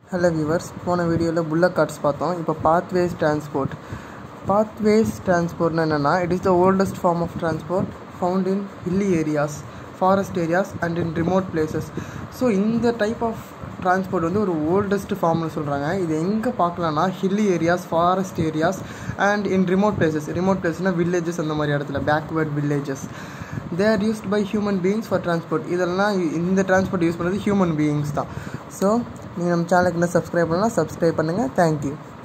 hello viewers போன வீடியோவில் bullock cards பார்த்தோம் இப்போ பாத்வேஸ் டிரான்ஸ்போர்ட் பாத்வேஸ் டிரான்ஸ்போர்ட்னா என்னென்னா it is the oldest form of transport found in hilly areas forest areas and in remote places so இந்த type of transport வந்து ஒரு oldest ஃபார்ம்னு சொல்கிறாங்க இது எங்கே பார்க்கலான்னா hilly areas forest areas and in remote places remote பிளேஸ்னால் villages அந்த மாதிரி இடத்துல backward villages they are used by human beings for transport இதெல்லாம் இந்த டிரான்ஸ்போர்ட் யூஸ் பண்ணுறது ஹியூமன் பீயிங்ஸ் தான் ஸோ நீங்கள் நம்ம சேனலுக்கு என்ன சப்ஸ்கிரைப் பண்ணலாம் சப்ஸ்கிரைப் பண்ணுங்கள் தேங்க்யூ